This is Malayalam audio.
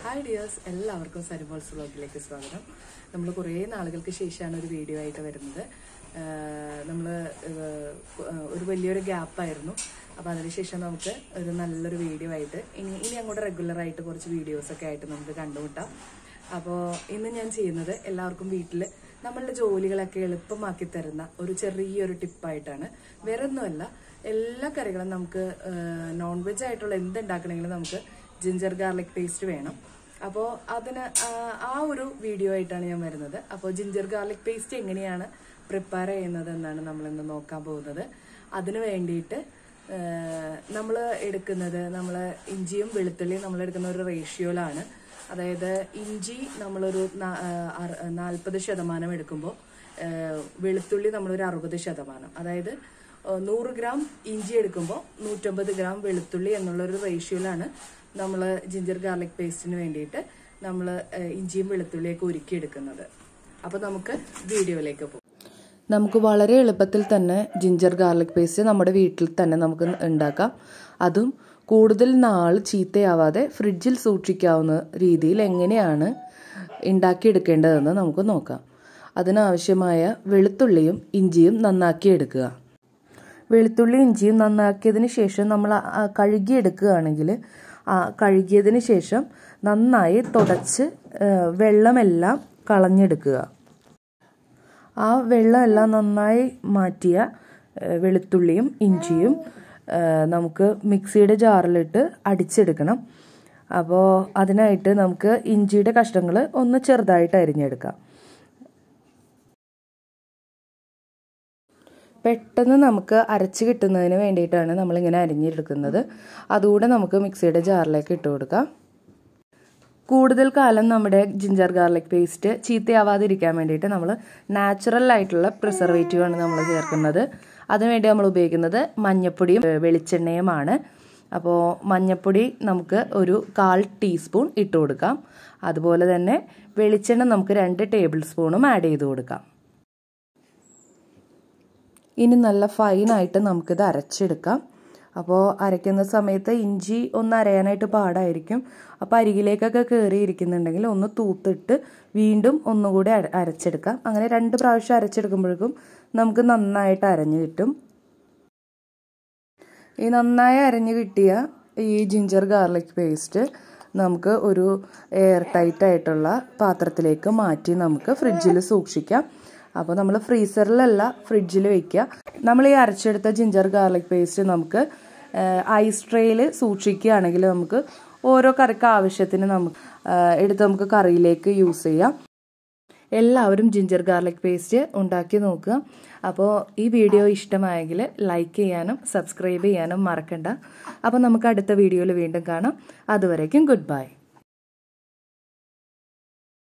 ഹായ് ഡിയേഴ്സ് എല്ലാവർക്കും സരിമോൾസ് വ്ളോഗിലേക്ക് സ്വാഗതം നമ്മൾ കുറേ നാളുകൾക്ക് ശേഷമാണ് ഒരു വീഡിയോ ആയിട്ട് വരുന്നത് നമ്മൾ ഒരു വലിയൊരു ഗ്യാപ്പായിരുന്നു അപ്പോൾ അതിനുശേഷം നമുക്ക് ഒരു നല്ലൊരു വീഡിയോ ആയിട്ട് ഇനി ഇനി അങ്ങോട്ട് റെഗുലറായിട്ട് കുറച്ച് വീഡിയോസൊക്കെ ആയിട്ട് നമുക്ക് കണ്ടുമുട്ടാം അപ്പോൾ ഇന്ന് ഞാൻ ചെയ്യുന്നത് എല്ലാവർക്കും വീട്ടിൽ നമ്മളുടെ ജോലികളൊക്കെ എളുപ്പമാക്കി തരുന്ന ഒരു ചെറിയൊരു ടിപ്പായിട്ടാണ് വേറെ ഒന്നുമല്ല എല്ലാ കറികളും നമുക്ക് നോൺ വെജ് ആയിട്ടുള്ള എന്ത് ഉണ്ടാക്കണമെങ്കിലും നമുക്ക് ജിഞ്ചർ ഗാർലിക് പേസ്റ്റ് വേണം അപ്പോൾ അതിന് ആ, ആ ഒരു വീഡിയോ ആയിട്ടാണ് ഞാൻ വരുന്നത് അപ്പോൾ ജിഞ്ചർ ഗാർലിക് പേസ്റ്റ് എങ്ങനെയാണ് പ്രിപ്പയർ ചെയ്യുന്നത് എന്നാണ് നമ്മളിന്ന് നോക്കാൻ പോകുന്നത് അതിന് വേണ്ടിയിട്ട് നമ്മൾ എടുക്കുന്നത് നമ്മൾ ഇഞ്ചിയും വെളുത്തുള്ളിയും നമ്മൾ എടുക്കുന്ന ഒരു റേഷ്യോയിലാണ് അതായത് ഇഞ്ചി നമ്മളൊരു നാൽപ്പത് ശതമാനം എടുക്കുമ്പോൾ വെളുത്തുള്ളി നമ്മളൊരു അറുപത് ശതമാനം അതായത് ഏഹ് നൂറ് ഗ്രാം ഇഞ്ചി എടുക്കുമ്പോൾ നൂറ്റമ്പത് ഗ്രാം വെളുത്തുള്ളി എന്നുള്ളൊരു റേഷ്യോയിലാണ് നമ്മൾ ജിഞ്ചർ ഗാർലിക് പേസ്റ്റിന് വേണ്ടിയിട്ട് നമ്മൾ ഇഞ്ചിയും വെളുത്തുള്ളിയൊക്കെ ഉരുക്കിയെടുക്കുന്നത് അപ്പോൾ നമുക്ക് വീഡിയോയിലേക്ക് പോകും നമുക്ക് വളരെ എളുപ്പത്തിൽ തന്നെ ജിഞ്ചർ ഗാർലിക് പേസ്റ്റ് നമ്മുടെ വീട്ടിൽ തന്നെ നമുക്ക് ഉണ്ടാക്കാം അതും കൂടുതൽ നാൾ ചീത്തയാവാതെ ഫ്രിഡ്ജിൽ സൂക്ഷിക്കാവുന്ന രീതിയിൽ എങ്ങനെയാണ് ഉണ്ടാക്കിയെടുക്കേണ്ടതെന്ന് നമുക്ക് നോക്കാം അതിനാവശ്യമായ വെളുത്തുള്ളിയും ഇഞ്ചിയും നന്നാക്കി എടുക്കുക വെളുത്തുള്ളി ഇഞ്ചിയും നന്നാക്കിയതിന് ശേഷം നമ്മൾ ആ കഴുകിയെടുക്കുകയാണെങ്കിൽ ആ കഴുകിയതിന് ശേഷം നന്നായി തുടച്ച് വെള്ളമെല്ലാം കളഞ്ഞെടുക്കുക ആ വെള്ളമെല്ലാം നന്നായി മാറ്റിയ വെളുത്തുള്ളിയും ഇഞ്ചിയും നമുക്ക് മിക്സിയുടെ ജാറിലിട്ട് അടിച്ചെടുക്കണം അപ്പോൾ അതിനായിട്ട് നമുക്ക് ഇഞ്ചിയുടെ കഷ്ണങ്ങൾ ഒന്ന് ചെറുതായിട്ട് അരിഞ്ഞെടുക്കാം പെട്ടെന്ന് നമുക്ക് അരച്ച് കിട്ടുന്നതിന് വേണ്ടിയിട്ടാണ് നമ്മളിങ്ങനെ അരിഞ്ഞെടുക്കുന്നത് അതുകൂടെ നമുക്ക് മിക്സിയുടെ ജാറിലേക്ക് ഇട്ട് കൊടുക്കാം കൂടുതൽ കാലം നമ്മുടെ ജിഞ്ചർ ഗാർലിക് പേസ്റ്റ് ചീത്തയാവാതിരിക്കാൻ വേണ്ടിയിട്ട് നമ്മൾ നാച്ചുറൽ ആയിട്ടുള്ള പ്രിസർവേറ്റീവ് ആണ് നമ്മൾ ചേർക്കുന്നത് അതിനുവേണ്ടി നമ്മൾ ഉപയോഗിക്കുന്നത് മഞ്ഞപ്പൊടിയും വെളിച്ചെണ്ണയുമാണ് അപ്പോൾ മഞ്ഞപ്പൊടി നമുക്ക് ഒരു കാൽ ടീസ്പൂൺ ഇട്ട് കൊടുക്കാം അതുപോലെ തന്നെ വെളിച്ചെണ്ണ നമുക്ക് രണ്ട് ടേബിൾ സ്പൂണും ആഡ് ചെയ്ത് കൊടുക്കാം ഇനി നല്ല ഫൈനായിട്ട് നമുക്കിത് അരച്ചെടുക്കാം അപ്പോൾ അരയ്ക്കുന്ന സമയത്ത് ഇഞ്ചി ഒന്ന് അരയാനായിട്ട് പാടായിരിക്കും അപ്പോൾ അരികിലേക്കൊക്കെ കയറിയിരിക്കുന്നുണ്ടെങ്കിൽ ഒന്ന് തൂത്തിട്ട് വീണ്ടും ഒന്നുകൂടി അരച്ചെടുക്കാം അങ്ങനെ രണ്ട് പ്രാവശ്യം അരച്ചെടുക്കുമ്പോഴേക്കും നമുക്ക് നന്നായിട്ട് അരഞ്ഞു കിട്ടും ഈ നന്നായി അരഞ്ഞു കിട്ടിയ ഈ ജിഞ്ചർ ഗാർലിക് പേസ്റ്റ് നമുക്ക് ഒരു എയർ ടൈറ്റ് ആയിട്ടുള്ള പാത്രത്തിലേക്ക് മാറ്റി നമുക്ക് ഫ്രിഡ്ജിൽ സൂക്ഷിക്കാം അപ്പോൾ നമ്മൾ ഫ്രീസറിലല്ല ഫ്രിഡ്ജിൽ വെക്കുക നമ്മൾ ഈ അരച്ചെടുത്ത ജിഞ്ചർ ഗാർലിക് പേസ്റ്റ് നമുക്ക് ഐസ് ട്രേയിൽ സൂക്ഷിക്കുകയാണെങ്കിൽ നമുക്ക് ഓരോ കറിക്ക് ആവശ്യത്തിന് നമുക്ക് എടുത്ത് നമുക്ക് കറിയിലേക്ക് യൂസ് ചെയ്യാം എല്ലാവരും ജിഞ്ചർ ഗാർലിക് പേസ്റ്റ് ഉണ്ടാക്കി നോക്കുക അപ്പോൾ ഈ വീഡിയോ ഇഷ്ടമായെങ്കിൽ ലൈക്ക് ചെയ്യാനും സബ്സ്ക്രൈബ് ചെയ്യാനും മറക്കണ്ട അപ്പോൾ നമുക്ക് അടുത്ത വീഡിയോയിൽ വീണ്ടും കാണാം അതുവരേക്കും ഗുഡ് ബൈ